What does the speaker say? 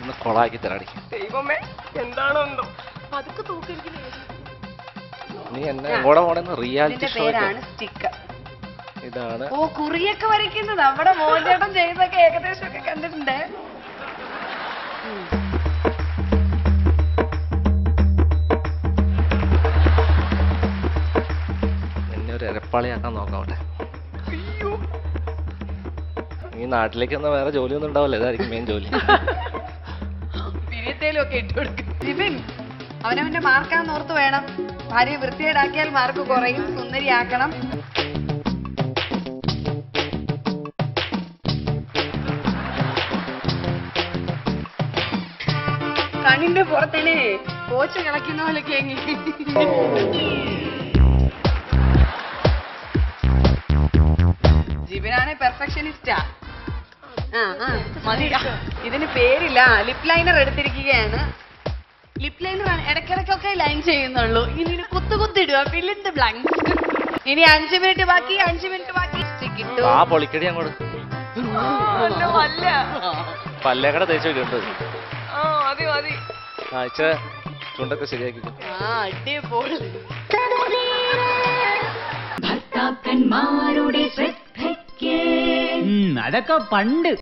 ഒന്ന് കൊളാക്കി തരാടി ദൈവമേ എന്താണോ എന്തോ പതുക്കെ തൂക്കിരിക്കില്ലേ നീ എന്നെ എങ്ങോടെ പോണെന്ന് റിയാലിറ്റി ഇതിന്റെ ഷോ പേരാണ് സ്റ്റിക്കർ ഇതാണ് ഓ കുറിയൊക്കെ വരയ്ക്കുന്നത് നമ്മുടെ മോഹൻചേട്ടൻ ചെയ്തൊക്കെ ഏകദേശം ഒക്കെ കണ്ടിട്ടുണ്ട് ഉം. നിന്നെ ഒരു എരപ്പാളിയാക്കാൻ നോക്കാവട്ടെ അയ്യോ നീ നാട്ടിലേക്കൊന്നും വേറെ ജോലിയൊന്നും ഉണ്ടാവില്ല ഇതായിരിക്കും മെയിൻ ജോലി പിരിയത്തേലും ഒക്കെ ഇട്ട് കൊടുക്കും ജിബിൻ അവനവന്റെ മാർക്കാന്ന് ഓർത്ത് വേണം ഭാര്യയെ വൃത്തികേടാക്കിയാൽ മാർക്ക് കുറയും സുന്ദരിയാക്കണം കണ്ണിന്റെ പുറത്തിന് കോച്ച് കിളക്കുന്ന പോലെ കേങ്ങി ജിബിനാണ് പെർഫെക്ഷനിസ്റ്റാ ആ ആ മതി ഇതിന് പേരില്ല ലിപ് ലൈനർ എടുത്തിരിക്കുകയാണ് ലിപ് ലൈനർ ഇടയ്ക്കിടയ്ക്കൊക്കെ ലൈൻ ചെയ്യുന്നുള്ളൂ ഇനി ഇതിന് കുത്തു കുത്തിടുക ഫില്ലിന്റെ ബ്ലാങ്ക് ഇനി അഞ്ചു മിനിറ്റ് ബാക്കി അഞ്ചു മിനിറ്റ് ബാക്കി കിട്ടും ആ പൊളിക്കടി അങ്ങോട്ട് അല്ല പല്ലേക്കട തേച്ച് വെക്കുന്നുണ്ട് ആ മതി മതി ആ ഇച്ച ചുണ്ടൊക്കെ ശരിയാക്കി ആ അടിപൊളി ഭർത്താക്കന്മാരുടെ ശ്രദ്ധയ്ക്ക് ഉം, അതൊക്കെ പണ്ട്